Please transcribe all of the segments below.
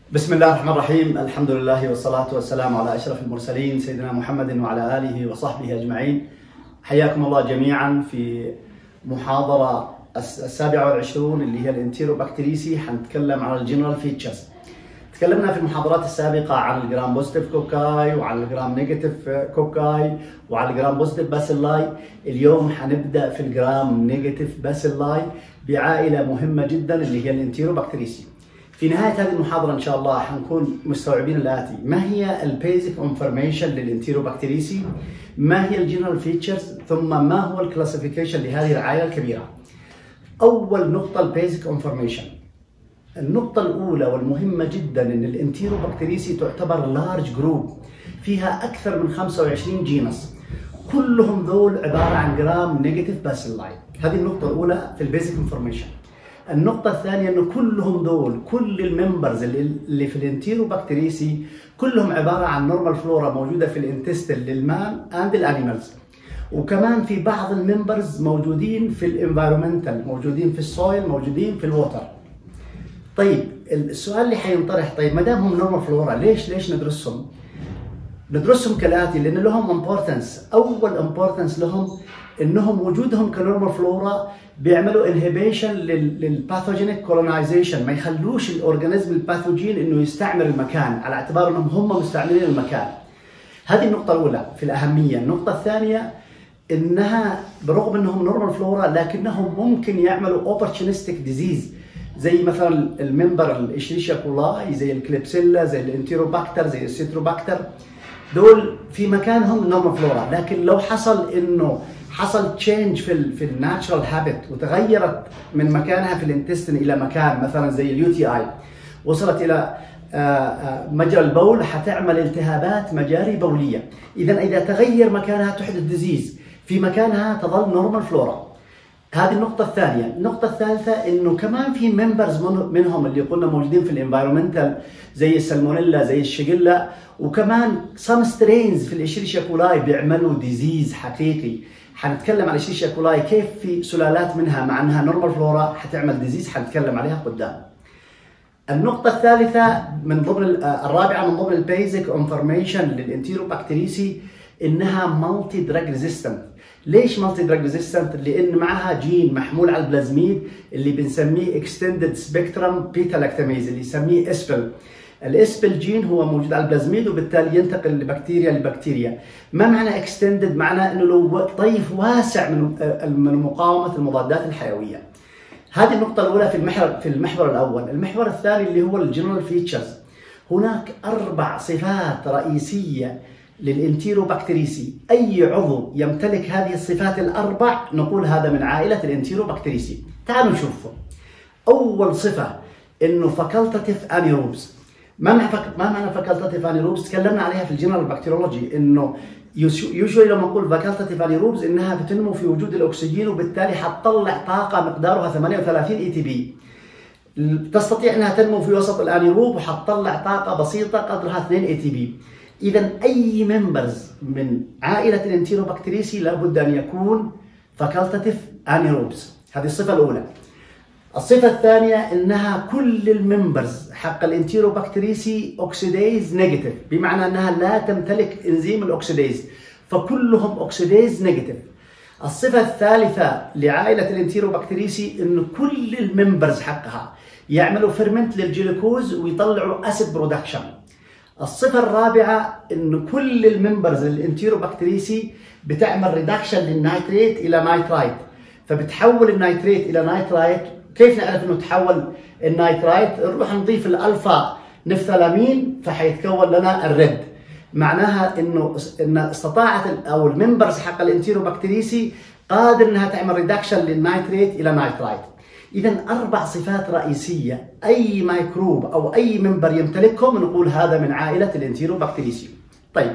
بسم الله الرحمن الرحيم الحمد لله والصلاة والسلام على أشرف المرسلين سيدنا محمد وعلى آله وصحبه أجمعين حياكم الله جميعا في محاضرة السابعة والعشرون اللي هي الانتيرو بكتيريسي حنتكلم عن الجنرال فيتشرز تكلمنا في المحاضرات السابقة عن الجرام بوزيتيف كوكاي وعن الجرام نيجاتيف كوكاي وعن الجرام بوزيتيف باسيلاي اليوم حنبدأ في الجرام نيجاتيف باسيلاي بعائلة مهمة جدا اللي هي الانتيرو بكتيريسي في نهاية هذه المحاضرة إن شاء الله حنكون مستوعبين الآتي ما هي البيزك انفورميشن للانتيروبكتيريسي ما هي الجنرال فيتشرز ثم ما هو الكلاسيفيكيشن لهذه العائلة الكبيرة أول نقطة البيزك انفورميشن النقطة الأولى والمهمة جدا أن الانتيروبكتيريسي تعتبر لارج جروب فيها أكثر من 25 جينس كلهم ذول عبارة عن جرام نيجاتيف باسيلاي هذه النقطة الأولى في البيزك انفورميشن النقطة الثانية انه كلهم دول كل الممبرز اللي, اللي في الانتيرو بكتيريسي كلهم عبارة عن نورمال فلورا موجودة في الانتستين للمان اند الانيمالز وكمان في بعض الممبرز موجودين في الانفايرمنتال موجودين في السويل موجودين في الووتر طيب السؤال اللي حينطرح طيب ما دام هم نورمال فلورا ليش ليش ندرسهم؟ ندرسهم كالاتي لان لهم امبورتنس اول امبورتنس لهم انهم وجودهم كنورمال فلورا بيعملوا انهبيشن للباثوجينيك كولونايزيشن ما يخلوش الاورجانيزم الباثوجين انه يستعمر المكان على اعتبار انهم هم مستعمرين المكان هذه النقطة الأولى في الأهمية، النقطة الثانية إنها برغم إنهم نورمال فلورا لكنهم ممكن يعملوا اوبورتونستيك ديزيز زي مثلا الممبر الاشريشيا كولاي زي الكليبسيلا زي الانتيروباكتر زي السيتروباكتر دول في مكانهم نورمال فلورا لكن لو حصل انه حصل تشينج في ال في الناتشرال هابت وتغيرت من مكانها في الانتستين الى مكان مثلا زي اليو تي اي وصلت الى مجرى البول حتعمل التهابات مجاري بوليه اذا اذا تغير مكانها تحدث ديزيز في مكانها تظل نورمال فلورا هذه النقطة الثانية، النقطة الثالثة انه كمان في ممبرز منهم اللي قلنا موجودين في الانفايرمنتال زي السلمونيلا زي الشيجيلا وكمان سام سترينز في الاشريشيا كولاي بيعملوا ديزيز حقيقي حنتكلم عن الشيشة كولاي كيف في سلالات منها مع انها نورمال فلورا حتعمل ديزيز حنتكلم عليها قدام. النقطة الثالثة من ضمن الرابعة من ضمن البيزك انفورميشن للانتيروبكتيريسي انها مالتي دراج ريزيستنت. ليش مالتي دراج ريزيستنت؟ لان معها جين محمول على البلازميد اللي بنسميه اكستندد سبيكترم بيتا لاكتاميز اللي يسميه اسبل. الاسبل جين هو موجود على البلازميد وبالتالي ينتقل لبكتيريا لبكتيريا ما معنى اكستندد معناه انه له طيف واسع من من مقاومه المضادات الحيويه هذه النقطه الاولى في المحور في المحور الاول المحور الثاني اللي هو الجنرال فيتشرز هناك اربع صفات رئيسيه للانتيروبكتيريسي اي عضو يمتلك هذه الصفات الاربع نقول هذا من عائله الانتيروبكتيريسي تعالوا نشوفهم اول صفه انه فاكولتاتيف انيروبس ما معنى فك... ما معنى فاكولتاتيف انيروبس تكلمنا عليها في الجنرال بكتيرولوجي انه يوجوالي لما نقول فاكولتاتيف انيروبس انها بتنمو في وجود الاكسجين وبالتالي حتطلع طاقه مقدارها 38 اي تي بي تستطيع انها تنمو في وسط الانيروب وحتطلع طاقه بسيطه قدرها 2 اي تي بي اذا اي ممبرز من عائله الانتيروبكتيريسي لابد ان يكون فاكولتاتيف انيروبس هذه الصفه الاولى الصفة الثانية انها كل الممبرز حق الانتيروبكتيريسي اوكسيديز نيجاتيف بمعنى انها لا تمتلك انزيم الاوكسيديز فكلهم اوكسيديز نيجاتيف الصفة الثالثة لعائلة الانتيروبكتيريسي انه كل الممبرز حقها يعملوا فيرمنت للجلوكوز ويطلعوا اسيد برودكشن الصفة الرابعة انه كل الممبرز الانتيروبكتيريسي بتعمل ريدكشن للنايتريت الى نايترايت فبتحول النايتريت الى نايترايت كيف نعرف انه تحول النايترايت نروح نضيف الالفا نفتالامين فحيتكون لنا الريد معناها انه ان استطاعت او الممبرز حق الانتيروبكتيريسي قادر انها تعمل ريدكشن للنايتريت الى نايترايت اذا اربع صفات رئيسيه اي ميكروب او اي ممبر يمتلكهم نقول هذا من عائله الانتيروبكتيريسي طيب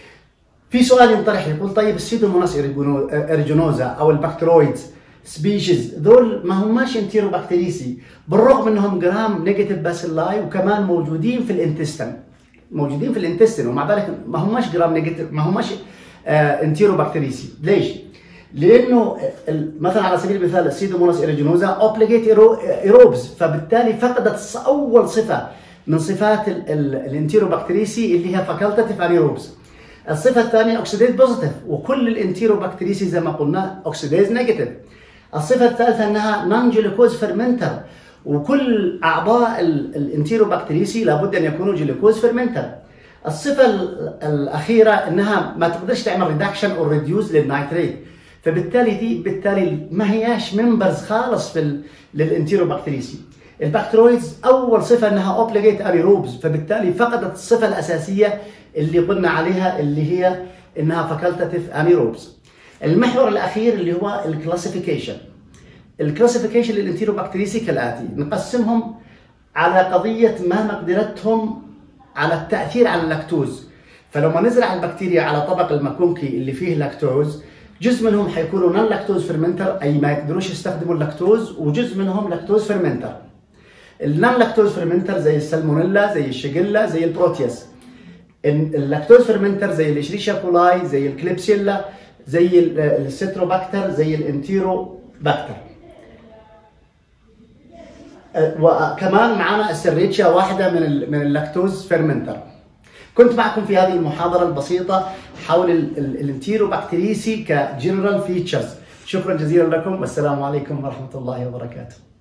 في سؤال ينطرح يقول طيب السيدوموناس اريجونوزا او البكترويدز سبيشيز ذول ما هماش انتيروبكتيريسي بالرغم انهم جرام نيجاتيف باسيلاي وكمان موجودين في الانتستين موجودين في الانتستين ومع ذلك ما هماش جرام نيجاتيف ما هماش آه انتيروبكتيريسي ليش؟ لانه مثلا على سبيل المثال السيدوموناس ايريجينوزا اوبليجيت ايروبز فبالتالي فقدت اول صفه من صفات الانتيروبكتريسي اللي هي فاكولتاتيف انيروبس الصفه الثانيه اوكسيديز بوزيتيف وكل الانتيروبكتريسي زي ما قلنا اوكسيديز نيجاتيف الصفه الثالثه انها نون جلوكوز فيرمنتر وكل اعضاء الانتيروبكتريسي لابد ان يكونوا جلوكوز فيرمنتر الصفه الاخيره انها ما تقدرش تعمل ريدكشن او ريديوز للنيتريت فبالتالي دي بالتالي ما هياش ممبرز خالص في للانتيروبكتريسي البكترويدز اول صفه انها اوبليجيت انيروبز فبالتالي فقدت الصفه الاساسيه اللي قلنا عليها اللي هي انها فاكولتاتيف انيروبز المحور الاخير اللي هو الكلاسيفيكيشن الكلاسيفيكيشن للانتيروبكتريسي كالاتي نقسمهم على قضيه ما مقدرتهم على التاثير على اللاكتوز فلما نزرع البكتيريا على طبق المكونكي اللي فيه لاكتوز جزء منهم حيكونوا نون لاكتوز فيرمنتر اي ما يقدروش يستخدموا اللاكتوز وجزء منهم لاكتوز فيرمنتر النون لاكتوز فيرمنتر زي السالمونيلا زي الشيجيلا زي البروتياس اللاكتوز فيرمنتر زي الاشريشيا كولاي زي الكليبسيلا زي الستروباكتر زي الانتيرو باكتر وكمان معنا السريتشيا واحده من من اللاكتوز فيرمنتر كنت معكم في هذه المحاضره البسيطه حول الانتيروبكتريسي كجنرال فيتشرز شكرا جزيلا لكم والسلام عليكم ورحمه الله وبركاته